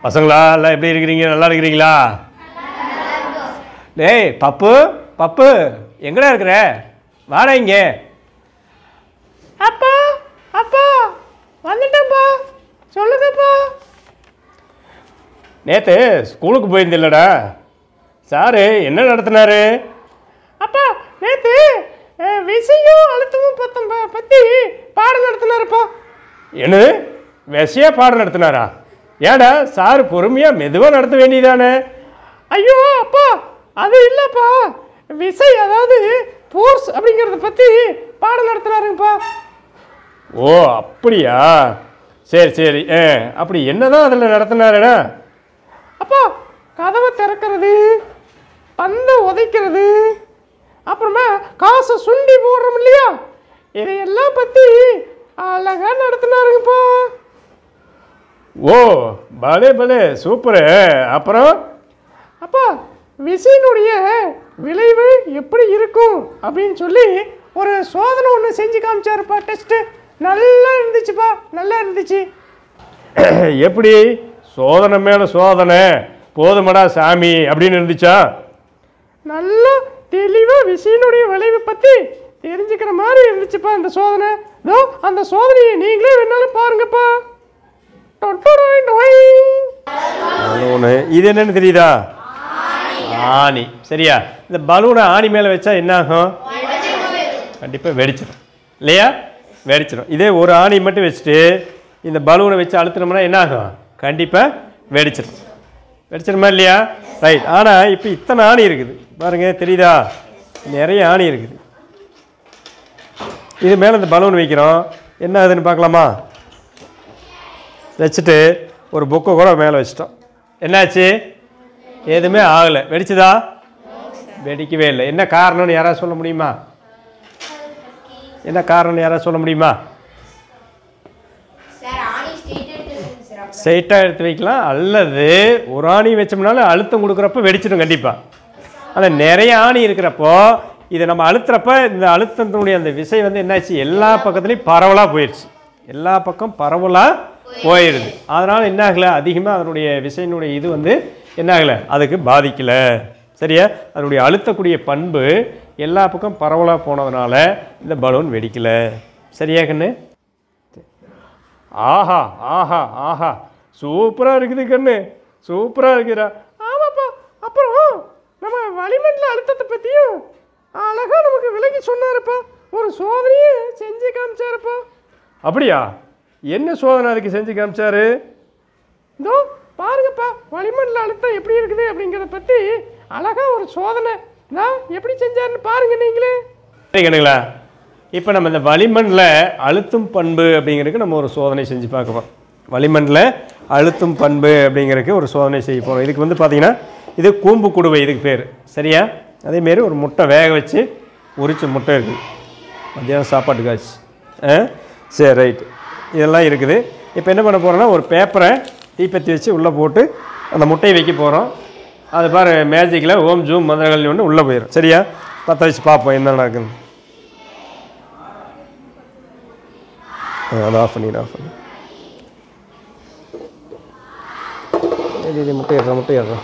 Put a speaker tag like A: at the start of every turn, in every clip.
A: பசங்களா எல்லாம் எப்படி இருக்கிறீங்க நல்லா இருக்கிறீங்களா டேய் பப்பு பப்பு எங்கடா இருக்கிற வாடா இங்கே
B: அப்பா அப்பா வந்துட்டேன்ப்பா சொல்லுங்கப்பா
A: நேற்று ஸ்கூலுக்கு போயிருந்தில்லடா சாரு என்ன நடத்தினாரு
B: அப்பா நேத்து அஹ், விசையும் அழுத்தமும் பத்தம் ப- பத்தி பாடம் நடத்தினாருப்பா
A: என்னது விஷய பாடம் நடத்தினாரா ஏடா சார் பொறுமையாக மெதுவாக நடத்த வேண்டியதானே
B: ஐயோ அப்பா அது இல்லப்பா விசை அதாவது ஃபோர்ஸ் அப்படிங்கறத பத்தி பாடம் நடத்துறாருங்கப்பா
A: ஓ அப்படியா சரி சரி ஆ அப்படி என்னதான் அதில் நடத்தினாருடா
B: அப்பா கதவை திறக்கிறது பந்தை உதைக்கிறது அப்புறமா காசை சுண்டி போடுறோம் இல்லையா இதையெல்லாம் பத்தி அழகா நடத்தினாருங்கப்பா
A: ஓ பலே பலே சூப்பரு அப்புறம்
B: அப்பா விசையினுடைய விளைவு எப்படி இருக்கும் அப்படின்னு சொல்லி ஒரு சோதனை ஒன்று செஞ்சு காமிச்சாருப்பா டெஸ்ட்டு நல்லா இருந்துச்சுப்பா நல்லா இருந்துச்சு
A: எப்படி சோதனை மேலே சோதனை போதுமடா சாமி அப்படின்னு இருந்துச்சா
B: நல்லா தெளிவாக விசையினுடைய விளைவு பற்றி தெரிஞ்சுக்கிற மாதிரி இருந்துச்சுப்பா அந்த சோதனை இதோ அந்த சோதனையை நீங்களே வேணாலும் பாருங்கப்பா டொட்டொடொய் டொய்.
A: ஒன்று இது என்னன்னு தெரியுதா ஆணி சரியா இந்த பலூனை ஆணி மேலே வச்சா என்ன ஆகும் கண்டிப்பாக வெடிச்சிடும் இல்லையா வெடிச்சிடும் இதே ஒரு ஆணி மட்டும் வச்சுட்டு இந்த பலூனை வச்சு அழுத்தினோம்னா என்ன ஆகும் கண்டிப்பாக வெடிச்சிடும் வெடிச்சிடுமா இல்லையா ரைட் ஆனால் இப்போ இத்தனை ஆணி இருக்குது பாருங்க தெரியுதா நிறைய ஆணி இருக்குது இது மேலே இந்த பலூன் வைக்கிறோம் என்ன ஆகுதுன்னு பார்க்கலாமா வச்சுட்டு ஒரு புக்கை கூட மேலே வச்சிட்டோம் என்னாச்சு எதுவுமே ஆகலை வெடிச்சுதா வெடிக்கவே இல்லை என்ன காரணம்னு யாராவது சொல்ல முடியுமா என்ன காரணம்னு யாராவது சொல்ல முடியுமா
C: சார் ஆணி ஸ்ட்ரெயிட் எடுத்து சார் அப்ப
A: ஸ்ட்ரைட்டாக எடுத்து வைக்கலாம் அல்லது ஒரு ஆணி வச்சோம்னாலும் அழுத்தம் கொடுக்குறப்ப வெடிச்சிடும் கண்டிப்பாக ஆனால் நிறைய ஆணி இருக்கிறப்போ இதை நம்ம அழுத்துறப்ப இந்த அழுத்தத்தினுடைய அந்த விசை வந்து என்னாச்சு எல்லா பக்கத்துலேயும் பரவலாக போயிடுச்சு எல்லா பக்கம் பரவலாக போயிடுது அதனால் என்ன ஆகலை அதிகமாக அதனுடைய விசையினுடைய இது வந்து என்ன ஆகலை அதுக்கு பாதிக்கலை சரியா அதனுடைய அழுத்தக்கூடிய பண்பு எல்லா பக்கம் பரவலாக போனதுனால இந்த பலூன் வெடிக்கலை சரியா கண்ணு ஆஹா ஆஹா ஆஹா சூப்பராக இருக்குது கண்ணு சூப்பராக இருக்குடா
B: ஆமாப்பா அப்புறம் நம்ம வளிமண்டல அழுத்தத்தை பற்றியும் அழகா நமக்கு விளக்கி சொன்னாருப்பா ஒரு சோதனையே செஞ்சு காமிச்சாருப்பா
A: அப்படியா என்ன சோதனை அதுக்கு செஞ்சு காமிச்சாரு
B: இதோ பாருங்கப்பா வளிமண்டல அழுத்தம் எப்படி இருக்குது அப்படிங்கிறத பற்றி அழகா ஒரு சோதனை நான் எப்படி செஞ்சாருன்னு பாருங்க நீங்களே
A: சரி கண்ணுங்களா இப்போ நம்ம இந்த வளிமண்டல அழுத்தும் பண்பு அப்படிங்கிறதுக்கு நம்ம ஒரு சோதனை செஞ்சு பார்க்க போகிறோம் வளிமண்டல அழுத்தும் பண்பு அப்படிங்கிறதுக்கு ஒரு சோதனை செய்ய போகிறோம் இதுக்கு வந்து பார்த்தீங்கன்னா இது கூம்பு குடுவை இதுக்கு பேர் சரியா அதேமாரி ஒரு முட்டை வேக வச்சு உரிச்ச முட்டை இருக்குது மத்தியானம் சாப்பாட்டுக்கு ஆச்சு ஆ சரி ரைட் இதெல்லாம் இருக்குது இப்போ என்ன பண்ண போகிறோன்னா ஒரு பேப்பரை தீப்பத்தி வச்சு உள்ளே போட்டு அந்த முட்டையை வைக்க போகிறோம் அது பாரு மேஜிக்கில் ஓம் ஜூம் மந்திரங்கள் ஒன்று உள்ளே போயிடும் சரியா பற்ற வச்சு பார்ப்போம் என்ன நடக்குது ஆ, அதை ஆஃப் பண்ணிடு ஆஃப் பண்ணி இது இது முட்டை ஏறுறோம் முட்டை ஏறுறோம்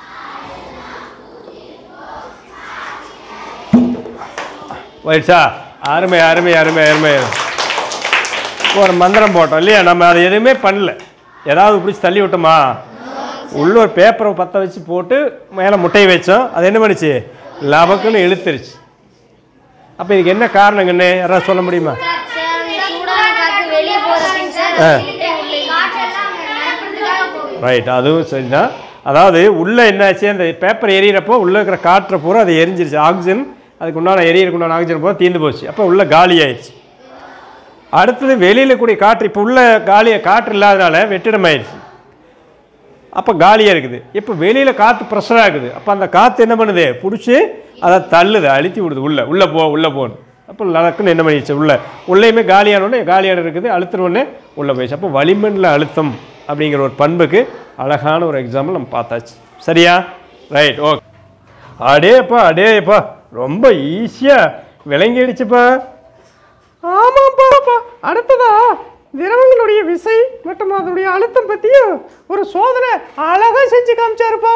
A: போயிடுச்சா அருமை அருமை அருமை அருமை ஒரு மந்திரம் போட்டோம் இல்லையா நம்ம அதை எதுவுமே பண்ணல ஏதாவது பிடிச்சி தள்ளி விட்டோமா உள்ள ஒரு பேப்பரை பற்ற வச்சு போட்டு மேலே முட்டையை வச்சோம் அது என்ன பண்ணுச்சு லபக்குன்னு இழுத்துருச்சு அப்போ இதுக்கு என்ன காரணங்கன்னு யாராவது சொல்ல முடியுமா
C: சார் அந்த சூடான காத்து வெளியே போறதுங்க சார்
A: ஆ.
C: காற்றெல்லாம் நிரப்புறதுக்காக போகுது
A: ரைட் அதுவும் சரிதான் அதாவது உள்ளே என்னாச்சு அந்த பேப்பர் எரியறப்போ உள்ளே இருக்கிற காற்றை பூரா அது எரிஞ்சிருச்சு ஆக்சிஜன் அதுக்கு உண்டான எரியறதுக்கு உண்டான ஆக்சிஜன் பூரா தீர்ந்து போச்சு அப்போ உள்ள காலி ஆயிடுச்சு அடுத்தது வெளியில் கூடிய காற்று இப்போ உள்ள காலிய காற்று இல்லாதனால வெற்றிடம் ஆயிடுச்சு அப்போ காலியாக இருக்குது இப்போ வெளியில் காற்று ப்ரெஷராக இருக்குது அப்போ அந்த காற்று என்ன பண்ணுது பிடிச்சி அதை தள்ளுது அழுத்தி விடுது உள்ளே உள்ளே போ உள்ளே போன்னு அப்போ லடக்குன்னு என்ன பண்ணிடுச்சு உள்ளே உள்ளேயுமே காலியானோடனே காலியான இருக்குது அழுத்தினோடனே உள்ளே போயிடுச்சு அப்போ வளிமண்டல அழுத்தம் அப்படிங்கிற ஒரு பண்புக்கு அழகான ஒரு எக்ஸாம்பிள் நம்ம பார்த்தாச்சு சரியா ரைட் ஓகே அடேப்பா அடேப்பா ரொம்ப ஈஸியாக விளங்கிடுச்சுப்பா
B: ஆமாப்பா அடுத்ததா திரவங்களுடைய விசை மற்றும் அதனுடைய அழுத்தம் பற்றியும் ஒரு சோதனை அழகாக செஞ்சு காமிச்சாருப்பா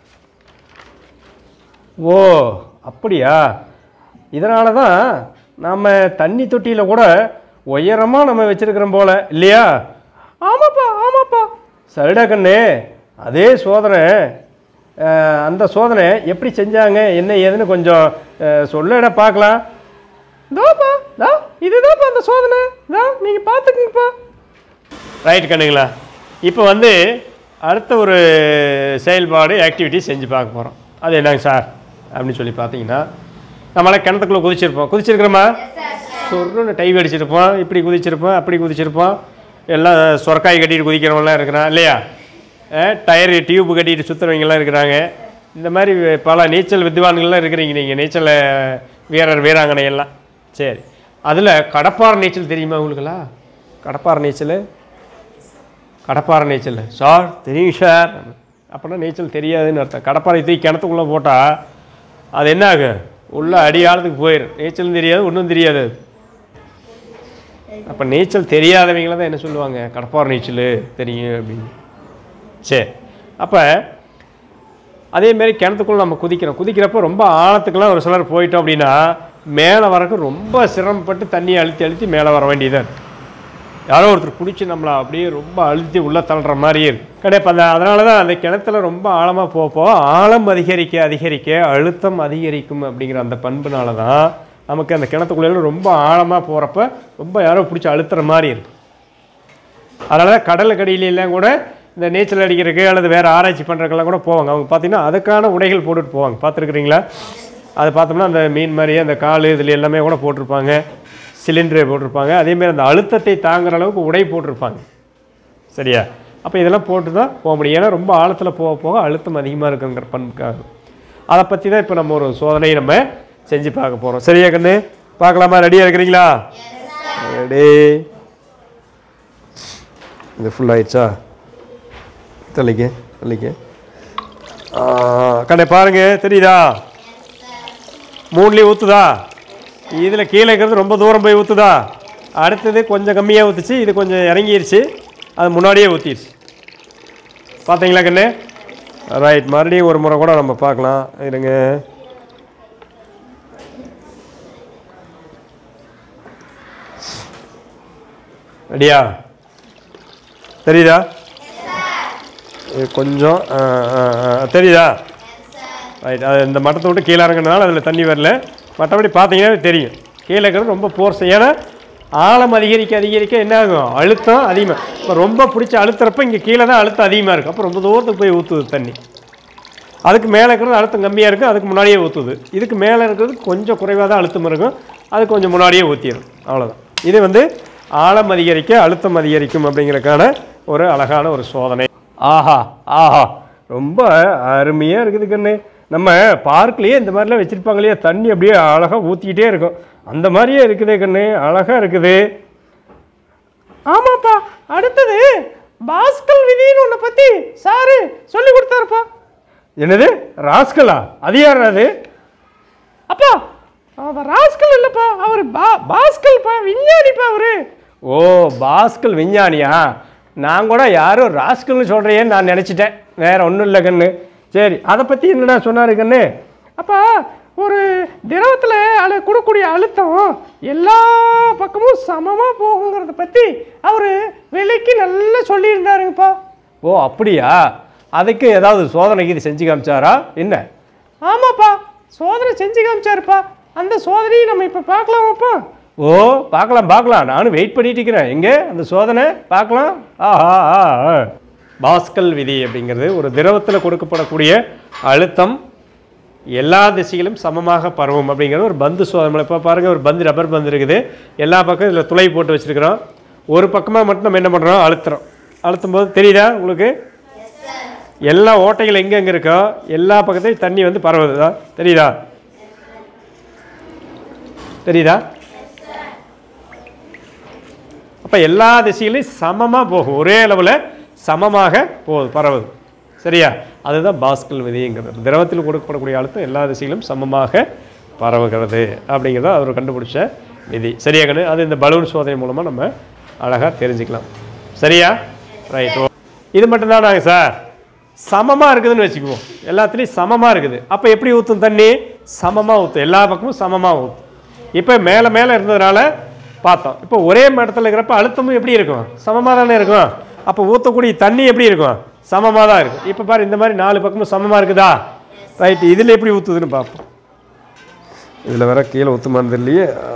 A: ஓ அப்படியா இதனால தான் நம்ம தண்ணி தொட்டியில் கூட உயரமாக நம்ம வச்சுருக்கிறோம் போல இல்லையா
B: ஆமாப்பா ஆமாப்பா
A: சரிடா கண்ணு அதே சோதனை அஹ், அந்த சோதனை எப்படி செஞ்சாங்க என்ன ஏதுன்னு கொஞ்சம் அஹ், சொல்லுடா பார்க்கலாம்
B: தோப்பா தா இதுதான்ப்பா அந்த சோதனை தா நீங்கள் பார்த்துக்குங்கப்பா
A: ரைட் கண்ணுங்களா இப்போ வந்து அடுத்த ஒரு செயல்பாடு ஆக்டிவிட்டி செஞ்சு பார்க்க போகிறோம் அது என்னங்க சார் அப்படின்னு சொல்லி பார்த்தீங்கன்னா நம்மளாம் கிணத்துக்குள்ளே குதிச்சிருப்போம் குதிச்சிருக்கிறோமா சொருன்னு டை அடிச்சிருப்போம் இப்படி குதிச்சிருப்போம் அப்படி குதிச்சிருப்போம் எல்லாம் சொரக்காய் கட்டிட்டு குதிக்கிறவங்களாம் இருக்கிறான் இல்லையா டயர் டியூப் கட்டிட்டு சுற்றுறவங்கலாம் இருக்கிறாங்க இந்த மாதிரி பல நீச்சல் வித்வான்கள்லாம் இருக்கிறீங்க நீங்கள் நீச்சல் வீரர் வீராங்கனை எல்லாம் சரி அதில் கடப்பாறை நீச்சல் தெரியுமா உங்களுக்குலாம் கடப்பாறை நீச்சல் கடப்பாறை நீச்சல் சார் தெரியும் சார் அப்படின்னா நீச்சல் தெரியாதுன்னு அர்த்தம் கடப்பாறை தூக்கி கிணத்துக்குள்ளே போட்டால் அது என்ன ஆகும் உள்ள அடி ஆழத்துக்கு போயிடும் நீச்சலும் தெரியாது ஒன்றும் தெரியாது அப்போ நீச்சல் தெரியாதவங்கள தான் என்ன சொல்லுவாங்க கடப்பாறை நீச்சல் தெரியும் அப்படின்னு சரி அப்போ அதேமாரி கிணத்துக்குள்ள நம்ம குதிக்கிறோம் குதிக்கிறப்ப ரொம்ப ஆழத்துக்கெல்லாம் ஒரு சிலர் போயிட்டோம் அப்படின்னா மேலே வரக்கு ரொம்ப சிரமப்பட்டு தண்ணியை அழுத்தி அழுத்தி மேலே வர வேண்டியதாக இருக்கு யாரோ ஒருத்தர் பிடிச்சி நம்மளை அப்படியே ரொம்ப அழுத்தி உள்ளே தள்ளுற மாதிரியே இருக்கு கிடையாது அந்த அதனால தான் அந்த கிணத்துல ரொம்ப ஆழமாக போக போக ஆழம் அதிகரிக்க அதிகரிக்க அழுத்தம் அதிகரிக்கும் அப்படிங்கிற அந்த பண்புனால தான் நமக்கு அந்த கிணத்துக்குள்ளே ரொம்ப ஆழமாக போகிறப்ப ரொம்ப யாரோ பிடிச்சி அழுத்துற மாதிரி இருக்கு அதனால தான் கடலுக்கடியில எல்லாம் கூட இந்த நீச்சல் அடிக்கிறதுக்கு அல்லது வேறு ஆராய்ச்சி பண்ணுறதுக்கெல்லாம் கூட போவாங்க அவங்க பார்த்தீங்கன்னா அதுக்கான உடைகள் போட்டுட்டு போவாங்க பார்த்துருக்குறீங்களா அது பார்த்தோம்னா அந்த மீன் மாதிரி அந்த கால் இதில் எல்லாமே கூட போட்டிருப்பாங்க சிலிண்டரை போட்டிருப்பாங்க அதேமாரி அந்த அழுத்தத்தை தாங்குற அளவுக்கு உடை போட்டிருப்பாங்க சரியா அப்போ இதெல்லாம் போட்டு தான் போக முடியும் ஏன்னா ரொம்ப ஆழத்தில் போக போக அழுத்தம் அதிகமாக இருக்குங்கிற பண்புக்காக அதை பற்றி தான் இப்போ நம்ம ஒரு சோதனையை நம்ம செஞ்சு பார்க்க போகிறோம் சரியா கண்ணு பார்க்கலாமா ரெடியாக இருக்கிறீங்களா ரெடி இது ஃபுல் ஆயிடுச்சா தள்ளிக்க தள்ளிக்க கண்ணே பாருங்க தெரியுதா மூணுலேயும் ஊற்றுதா இதில் கீழே இருக்கிறது ரொம்ப தூரம் போய் ஊற்றுதா அடுத்தது கொஞ்சம் கம்மியாக ஊற்றுச்சு இது கொஞ்சம் இறங்கிருச்சு அது முன்னாடியே ஊற்றிடுச்சு பார்த்தீங்களா கண்ணு ரைட் மறுபடியும் ஒரு முறை கூட நம்ம பார்க்கலாம் இருங்க ரெடியா தெரியுதா இது கொஞ்சம் ஆ, ஆ, ஆ, தெரியுதா ரைட் அது இந்த மட்டத்தை விட்டு கீழே இறங்குனதுனால அதில் தண்ணி வரல மற்றபடி பார்த்தீங்கன்னா தெரியும் கீழே இருக்கிறது ரொம்ப போர்ஸ் ஏன்னா ஆழம் அதிகரிக்க அதிகரிக்க என்ன ஆகும் அழுத்தம் அதிகமாக இப்போ ரொம்ப பிடிச்சி அழுத்துறப்ப இங்கே கீழே தான் அழுத்தம் அதிகமாக இருக்கும் அப்போ ரொம்ப தூரத்துக்கு போய் ஊற்றுது தண்ணி அதுக்கு மேலே இருக்கிறது அழுத்தம் கம்மியாக இருக்கும் அதுக்கு முன்னாடியே ஊற்றுது இதுக்கு மேலே இருக்கிறது கொஞ்சம் குறைவாக தான் அழுத்தம் இருக்கும் அது கொஞ்சம் முன்னாடியே ஊற்றிடும் அவ்வளோதான் இது வந்து ஆழம் அதிகரிக்க அழுத்தம் அதிகரிக்கும் அப்படிங்கிறதுக்கான ஒரு அழகான ஒரு சோதனை ஆஹா ஆஹா ரொம்ப அருமையாக இருக்குது கண்ணு நம்ம பார்க்லேயே இந்த மாதிரிலாம் வச்சுருப்பாங்க இல்லையா தண்ணி அப்படியே அழகாக ஊற்றிக்கிட்டே இருக்கும் அந்த மாதிரியே இருக்குதே கண்ணு அழகாக இருக்குது
B: ஆமாப்பா அடுத்தது பாஸ்கல் விதின்னு ஒன்றை பற்றி சாரு சொல்லி கொடுத்தாருப்பா
A: என்னது ராஸ்கலா அது யார் அது
B: அப்பா அவர் ராஸ்கல் இல்லைப்பா அவர் பா பாஸ்கல்ப்பா விஞ்ஞானிப்பா அவரு
A: ஓ பாஸ்கல் விஞ்ஞானியா நான் கூட யாரோ ராஸ்கல்னு சொல்கிறேன்னு நான் நினச்சிட்டேன் வேற ஒன்றும் இல்லை கண்ணு சரி அதை பற்றி என்னடா சொன்னாரு கண்ணு
B: அப்பா ஒரு திரவத்தில் அழு கொடுக்கக்கூடிய அழுத்தம் எல்லா பக்கமும் சமமாக போகுங்கிறத பற்றி அவர் விலைக்கு நல்லா சொல்லியிருந்தாருங்கப்பா
A: ஓ அப்படியா அதுக்கு ஏதாவது சோதனைக்கு இது செஞ்சு காமிச்சாரா என்ன
B: ஆமாப்பா சோதனை செஞ்சு காமிச்சாருப்பா அந்த சோதனையை நம்ம இப்போ பார்க்கலாமாப்பா
A: ஓ பார்க்கலாம் பார்க்கலாம் நானும் வெயிட் பண்ணிட்டு இருக்கிறேன் எங்கே அந்த சோதனை பார்க்கலாம் ஆஹா ஆ ஆ. பாஸ்கல் விதி அப்படிங்கிறது ஒரு திரவத்தில் கொடுக்கப்படக்கூடிய அழுத்தம் எல்லா திசையிலும் சமமாக பரவும் அப்படிங்கிறது ஒரு பந்து சோதனை இப்போ பாருங்கள் ஒரு பந்து ரப்பர் பந்து இருக்குது எல்லா பக்கம் இதில் துளை போட்டு வச்சுருக்கிறோம் ஒரு பக்கமாக மட்டும் நம்ம என்ன பண்ணுறோம் அழுத்துறோம் அழுத்தும் போது தெரியுதா உங்களுக்கு எல்லா ஓட்டைகள் எங்கெங்கே இருக்கோ எல்லா பக்கத்தையும் தண்ணி வந்து பரவுதா தெரியுதா தெரியுதா அப்போ எல்லா திசையிலையும் சமமாக போகும் ஒரே அளவில் சமமாக போகுது பரவுது சரியா அதுதான் பாஸ்கல் விதிங்கிறது திரவத்தில் கொடுக்கப்படக்கூடிய அழுத்தம் எல்லா திசையிலும் சமமாக பரவுகிறது அப்படிங்கிறத அவர் கண்டுபிடிச்ச விதி சரியா கண்ணு அது இந்த பலூன் சோதனை மூலமாக நம்ம அழகாக தெரிஞ்சுக்கலாம் சரியா ரைட் இது மட்டும்தானாங்க சார் சமமாக இருக்குதுன்னு வச்சுக்குவோம் எல்லாத்துலேயும் சமமாக இருக்குது அப்போ எப்படி ஊற்றும் தண்ணி சமமாக ஊற்றும் எல்லா பக்கமும் சமமாக ஊற்றும் இப்போ மேலே மேலே இருந்ததுனால பார்த்தோம் இப்போ ஒரே இடத்துல இருக்கிறப்ப அழுத்தமும் எப்படி இருக்கும் சமமாக தானே இருக்கும் அப்போ ஊற்றக்கூடிய தண்ணி எப்படி இருக்கும் சமமாக தான் இருக்கும் இப்போ பாரு இந்த மாதிரி நாலு பக்கமும் சமமாக இருக்குதா ரைட் இதில் எப்படி ஊற்றுதுன்னு பார்ப்போம் இதில் வேற கீழே ஊற்றுமான்னு தெரியலையே ஆ.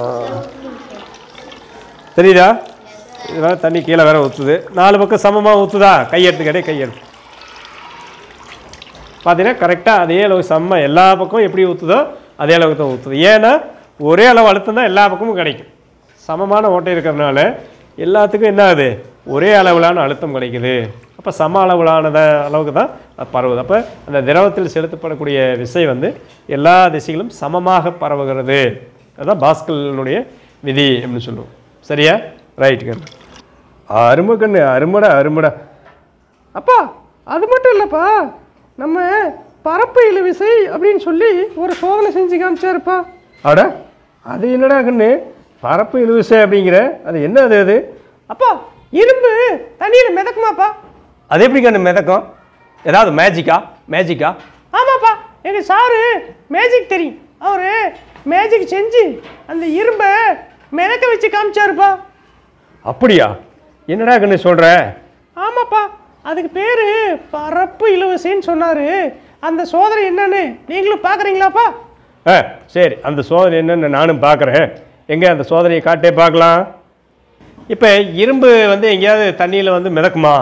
A: தெரியுதா இது வேற தண்ணி கீழே வேற ஊற்றுது நாலு பக்கம் சமமாக ஊற்றுதா கையெடுத்து கிடையாது கையெடுத்து பார்த்தீங்கன்னா கரெக்டாக அதே அளவு செம்ம எல்லா பக்கமும் எப்படி ஊற்றுதோ அதே அளவுக்கு தான் ஊற்றுது ஏன்னா ஒரே அளவு அழுத்தம் தான் எல்லா பக்கமும் கிடைக்கும் சமமான ஓட்டை இருக்கிறதுனால எல்லாத்துக்கும் என்ன ஆகுது ஒரே அளவிலான அழுத்தம் கிடைக்குது அப்போ சம அளவிலானத அளவுக்கு தான் அது பரவுது அப்போ அந்த திரவத்தில் செலுத்தப்படக்கூடிய விசை வந்து எல்லா திசைகளும் சமமாக பரவுகிறது அதுதான் பாஸ்கலினுடைய விதி அப்படின்னு சொல்லுவோம் சரியா ரைட் கண்ணு அருமை கண்ணு அருமடா அருமடா
B: அப்பா அது மட்டும் இல்லைப்பா நம்ம பரப்பு இழுவிசை அப்படின்னு சொல்லி ஒரு சோதனை செஞ்சு காமிச்சாருப்பா
A: அட அது என்னடா கண்ணு பரப்பு இழுவிசை அப்படிங்கிற அது என்ன அது அது
B: அப்பா இரும்பு தண்ணியில் மிதக்குமாப்பா
A: அது எப்படி கண்ணு மிதக்கும் ஏதாவது மேஜிக்கா மேஜிக்கா
B: ஆமாப்பா எங்கள் சாரு மேஜிக் தெரியும் அவர் மேஜிக் செஞ்சு அந்த இரும்பை மிதக்க வச்சு காமிச்சாருப்பா
A: அப்படியா என்னடா கண்ணு சொல்கிற
B: ஆமாப்பா அதுக்கு பேர் பரப்பு இலவசைன்னு சொன்னார் அந்த சோதனை என்னன்னு நீங்களும் பார்க்குறீங்களாப்பா
A: ஆ சரி அந்த சோதனை என்னன்னு நானும் பார்க்குறேன் எங்கே அந்த சோதனையை காட்டே பார்க்கலாம் இப்போ இரும்பு வந்து எங்கேயாவது தண்ணியில் வந்து மிதக்குமா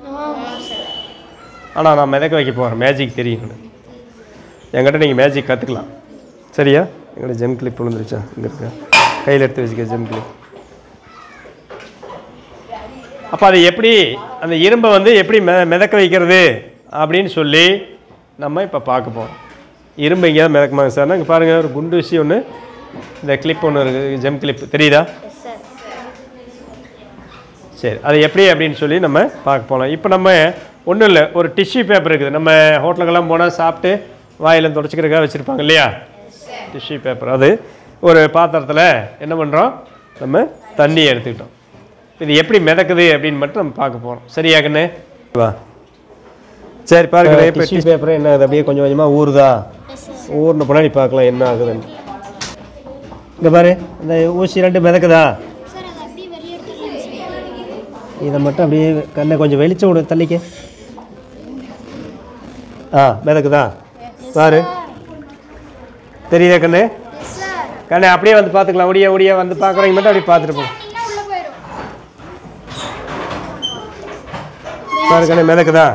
A: ஆனால் நான் மிதக்க வைக்க போகிறேன் மேஜிக் தெரியும் எனக்கு. என்கிட்ட நீங்கள் மேஜிக் கற்றுக்கலாம் சரியா எங்கிட்ட ஜெம் கிளிப் விழுந்துருச்சா இங்கே இருக்க கையில் எடுத்து வச்சுக்க ஜெம் கிளிப் அப்போ அது எப்படி அந்த இரும்பை வந்து எப்படி மெ மிதக்க வைக்கிறது அப்படின்னு சொல்லி நம்ம இப்போ பார்க்க போகிறோம் இரும்பு எங்கேயாவது மிதக்குமாங்க சார் இங்கே பாருங்கள் ஒரு குண்டு விஷயம் ஒன்று இந்த கிளிப் ஒன்று இருக்குது ஜெம் கிளிப் தெரியுதா சரி அது எப்படி அப்படின்னு சொல்லி நம்ம பார்க்க போகலாம் இப்போ நம்ம ஒன்றும் இல்லை ஒரு டிஷ்யூ பேப்பர் இருக்குது நம்ம ஹோட்டலுக்கெல்லாம் போனால் சாப்பிட்டு வாயில் தொடச்சிக்கிறதுக்காக வச்சுருப்பாங்க இல்லையா டிஷ்யூ பேப்பர் அது ஒரு பாத்திரத்தில் என்ன பண்ணுறோம் நம்ம தண்ணியை எடுத்துக்கிட்டோம் இது எப்படி மிதக்குது அப்படின்னு மட்டும் நம்ம பார்க்க போகிறோம் சரியா கண்ணு வா சரி பாருங்க இப்போ டிஷ்யூ பேப்பர் என்ன ஆகுது அப்படியே கொஞ்சம் கொஞ்சமாக ஊறுதா ஊறின பின்னாடி பார்க்கலாம் என்ன ஆகுதுன்னு இங்கே பாரு இந்த ஊசி ரெண்டு மிதக்குதா இதை மட்டும் அப்படியே கண்ணை கொஞ்சம் வெளிச்சம் விடு தள்ளிக்க ஆ மிதக்குதா பாரு தெரியுதா கண்ணு கண்ணு அப்படியே வந்து பார்த்துக்கலாம் ஒடியா ஒடியா வந்து பார்க்குறவங்க மட்டும் அப்படியே பார்த்துட்டு போங்க பாரு கண்ணு மிதக்குதா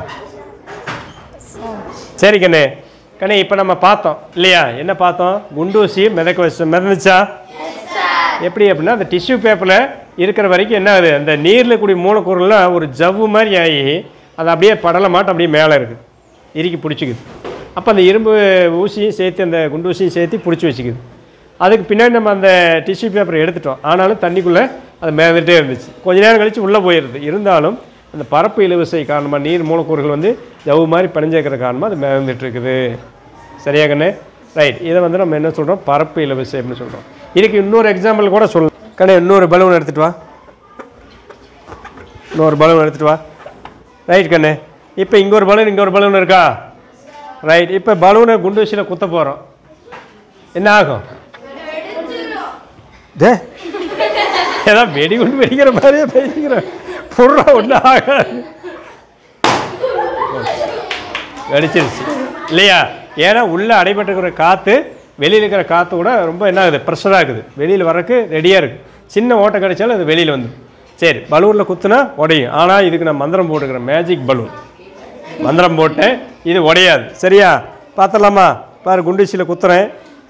A: சரி கண்ணு கண்ணு இப்போ நம்ம பார்த்தோம் இல்லையா என்ன பார்த்தோம் குண்டூசி மிதக்க வச்சு மிதந்துச்சா எப்படி அப்படின்னா அந்த டிஷ்யூ பேப்பரில் இருக்கிற வரைக்கும் என்ன ஆகுது அந்த நீரில் கூடிய மூலக்கூறுலாம் ஒரு ஜவ்வு மாதிரி ஆகி அது அப்படியே படலை மாட்டம் அப்படியே மேலே இருக்குது இறுக்கி பிடிச்சிக்குது அப்போ அந்த இரும்பு ஊசியும் சேர்த்து அந்த குண்டு ஊசியும் சேர்த்து பிடிச்சி வச்சுக்குது அதுக்கு பின்னாடி நம்ம அந்த டிஷ்யூ பேப்பரை எடுத்துட்டோம் ஆனாலும் தண்ணிக்குள்ளே அது மேந்துட்டே இருந்துச்சு கொஞ்ச நேரம் கழித்து உள்ளே போயிடுது இருந்தாலும் அந்த பரப்பு இலவசை காரணமாக நீர் மூலக்கூறுகள் வந்து ஜவ்வு மாதிரி பணிஞ்சிருக்கிற காரணமாக அது மேந்துட்டு இருக்குது சரியா கண்ணு ரைட் இதை வந்து நம்ம என்ன சொல்கிறோம் பரப்பு இலவசை அப்படின்னு சொல்கிறோம் இதுக்கு இன்னொரு எக்ஸாம்பிள் கூட சொல்லலாம் கண்ணு இன்னொரு பலூன் எடுத்துகிட்டு வா இன்னொரு பலூன் எடுத்துகிட்டு வா ரைட் கண்ணு இப்போ இங்கே ஒரு பலூன் இங்கே ஒரு பலூன் இருக்கா ரைட் இப்போ பலூனை குண்டு வச்சியில் குத்த போகிறோம் என்ன ஆகும் டே ஏதோ வெடிகுண்டு வெடிக்கிற மாதிரியே பேசிக்கிறேன் புடுறா ஒன்றும் ஆகாது வெடிச்சிருச்சு இல்லையா ஏன்னா உள்ளே அடைபட்டுருக்கிற காற்று வெளியில் இருக்கிற காற்று கூட ரொம்ப என்ன ஆகுது ப்ரெஷராக இருக்குது வெளியில் வரக்கு ரெடியாக இருக்குது சின்ன ஓட்டை கிடைச்சாலும் அது வெளியில் வந்து சரி பலூனில் குத்துனா உடையும் ஆனால் இதுக்கு நான் மந்திரம் போட்டுக்கிறேன் மேஜிக் பலூன் மந்திரம் போட்டேன் இது உடையாது சரியா பார்த்துடலாமா பாரு குண்டுச்சியில் குத்துறேன்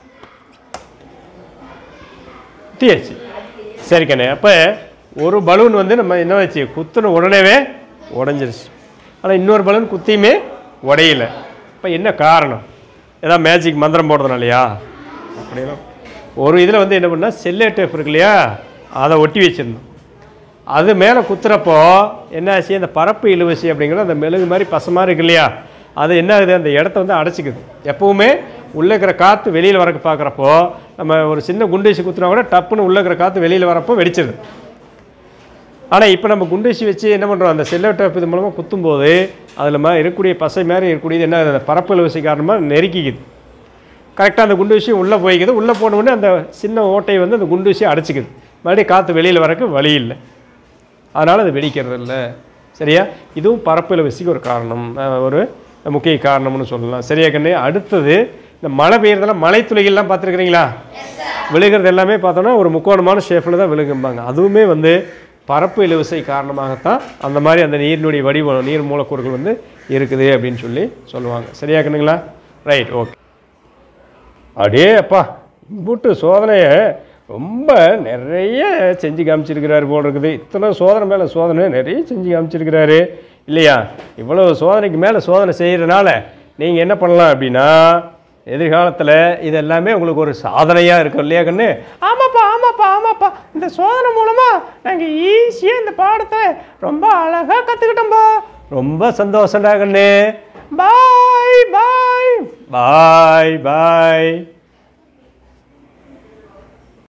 A: குத்தியாச்சு சரி கண்ணே அப்போ ஒரு பலூன் வந்து நம்ம என்ன வச்சு குத்துன உடனேவே உடஞ்சிருச்சு ஆனால் இன்னொரு பலூன் குத்தியுமே உடையல இப்போ என்ன காரணம் ஏதாவது மேஜிக் மந்திரம் போடுறதுனாலயா அப்படின்னா ஒரு இதில் வந்து என்ன பண்ணால் செல்லே டேப் இருக்கு இல்லையா அதை ஒட்டி வச்சிருந்தோம் அது மேலே குத்துறப்போ என்ன ஆச்சு அந்த பரப்பு இழுவசி அப்படிங்கிறது அந்த மெழுகு மாதிரி பசமாக இருக்கு இல்லையா அது என்ன ஆகுது அந்த இடத்த வந்து அடைச்சிக்குது எப்பவுமே உள்ளே இருக்கிற காற்று வெளியில் வரக்கு பார்க்குறப்போ நம்ம ஒரு சின்ன குண்டு வச்சு குத்துனா கூட டப்புன்னு உள்ளே இருக்கிற காற்று வெளியில் வரப்போ வெடிச்சிருது ஆனால் இப்போ நம்ம குண்டூசி வச்சு என்ன பண்ணுறோம் அந்த செல்லோட்டை இது மூலமாக குத்தும்போது அதில் மா இருக்கக்கூடிய பசை மாதிரி இருக்கக்கூடியது என்ன அந்த பரப்பு இலவசி காரணமாக நெருக்கிக்குது கரெக்டாக அந்த குண்டூசி உள்ளே போய்க்குது உள்ளே போன உடனே அந்த சின்ன ஓட்டையை வந்து அந்த குண்டூசியை அடைச்சிக்குது மறுபடியும் காற்று வெளியில் வரக்கு வழி இல்லை அதனால் அது வெடிக்கிறது இல்லை சரியா இதுவும் பரப்பு இலவசிக்கு ஒரு காரணம் அஹ் ஒரு முக்கிய காரணம்னு சொல்லலாம் சரியா கண்ணு அடுத்தது இந்த மழை பெய்யறதெல்லாம் மழை துளிகள்லாம் பார்த்துருக்குறீங்களா விழுகிறது எல்லாமே பார்த்தோன்னா ஒரு முக்கோணமான ஷேப்பில் தான் விழுகும்பாங்க அதுவுமே வந்து பரப்பு இலவசை காரணமாகத்தான் அந்த மாதிரி அந்த நீரினுடைய வடிவம் நீர் மூலக்கூறுகள் வந்து இருக்குது அப்படின்னு சொல்லி சொல்லுவாங்க சரியா கண்ணுங்களா ரைட் ஓகே அடே அப்பா இம்புட்டு சோதனையை ரொம்ப நிறைய செஞ்சு காமிச்சிருக்கிறாரு போல் இருக்குது இத்தனை சோதனை மேலே சோதனை நிறைய செஞ்சு காமிச்சிருக்கிறாரு இல்லையா இவ்வளோ சோதனைக்கு மேலே சோதனை செய்கிறனால நீங்கள் என்ன பண்ணலாம் அப்படின்னா எதிர்காலத்தில் இது எல்லாமே உங்களுக்கு ஒரு சாதனையாக இருக்கும் இல்லையா கண்ணு
B: ஆமாப்பா ஆமாப்பா ஆமாப்பா இந்த சோதனை மூலமா நாங்க ஈஸியா இந்த பாடத்தை ரொம்ப அழகா கத்துக்கிட்டோம்பா
A: ரொம்ப சந்தோஷம்டா கண்ணு
B: பாய் பாய்
A: பாய் பாய்